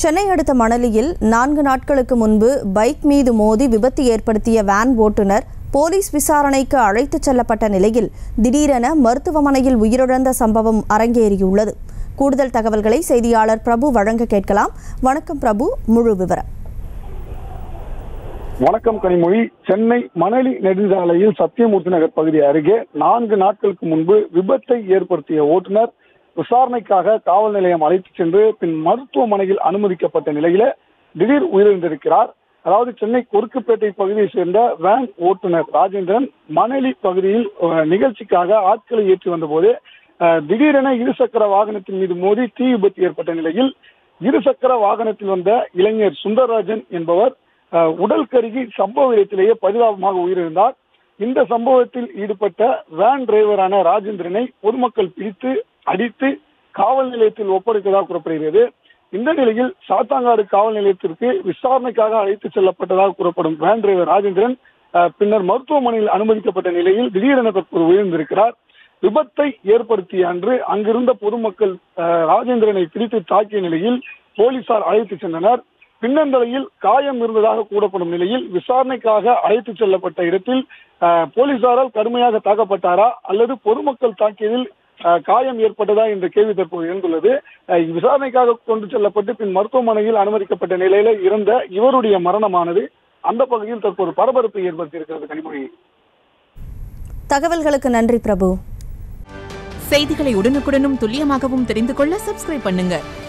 சென்னை அடுத்த மணலியில் நான்கு நாட்களுக்கு முன்பு பைக் மீது மோதி விபத்து ஏற்படுத்திய வேன் ஓட்டுநர் போலீஸ் விசாரணைக்கு அழைத்துச் செல்லப்பட்ட நிலையில் திடீரென மருத்துவமனையில் உயிரிழந்த சம்பவம் அரங்கேறியுள்ளது கூடுதல் தகவல்களை செய்தியாளர் பிரபு வழங்க கேட்கலாம் வணக்கம் பிரபு முழு விவரம் வணக்கம் கனிமொழி சென்னை மணலி நெடுஞ்சாலையில் சத்தியமூர்த்தி நகர் பகுதி அருகே நான்கு நாட்களுக்கு முன்பு விபத்தை ஏற்படுத்திய ஓட்டுநர் விசாரணைக்காக காவல் நிலையம் அழைத்துச் சென்று பின் மருத்துவமனையில் அனுமதிக்கப்பட்ட நிலையில திடீர் உயிரிழந்திருக்கிறார் அதாவது சென்னை கொருக்குப்பேட்டை பகுதியை சேர்ந்த வேன் ஓட்டுநர் ராஜேந்திரன் மணலி பகுதியில் அஹ், நிகழ்ச்சிக்காக ஆட்களை ஏற்றி வந்தபோது அஹ், திடீரென இருசக்கர வாகனத்தின் மீது மோதி தீ விபத்து ஏற்பட்ட நிலையில் இருசக்கர வாகனத்தில் வந்த இளைஞர் சுந்தரராஜன் என்பவர் அஹ், உடல் கருகி சம்பவ இடத்திலேயே பரிதாபமாக உயிரிழந்தார் இந்த சம்பவத்தில் ஈடுபட்ட வேன் டிரைவரான ராஜேந்திரனை பொதுமக்கள் பிடித்து அடித்து காவல் நிலையத்தில் ஒப்படைத்ததாக கூறப்படுகிறது இந்த நிலையில் சாத்தாங்காடு காவல் நிலையத்திற்கு விசாரணைக்காக அழைத்துச் செல்லப்பட்டதாக கூறப்படும் வேன் டிரைவர் ராஜேந்திரன் அஹ், பின்னர் மருத்துவமனையில் அனுமதிக்கப்பட்ட நிலையில் திடீரென தற்போது உயிர்ந்திருக்கிறார் விபத்தை ஏற்படுத்திய அன்று அங்கிருந்த பொதுமக்கள் அஹ், ராஜேந்திரனை பிடித்து தாக்கிய நிலையில் போலீசார் அழைத்துச் சென்றனர் பின்னந்தலையில் காயம் இருந்ததாக கூறப்படும் நிலையில் விசாரணைக்காக அழைத்துச் செல்லப்பட்ட இடத்தில் அஹ், போலீசாரால் கடுமையாக தாக்கப்பட்டாரா அல்லது பொதுமக்கள் தாக்கியதில் அஹ், காயம் ஏற்பட்டதா என்ற கேள்வி தற்போது எழுந்துள்ளது அஹ், விசாரணைக்காக கொண்டு செல்லப்பட்டு பின் மருத்துவமனையில் அனுமதிக்கப்பட்ட நிலையில இருந்த இவருடைய மரணமானது அந்த பகுதியில் தற்போது பரபரப்பை ஏற்படுத்தியிருக்கிறது கனிமொழி தகவல்களுக்கு நன்றி பிரபு செய்திகளை உடனுக்குடனும் துல்லியமாகவும் தெரிந்து கொள்ள சப்ஸ்கிரைப் பண்ணுங்க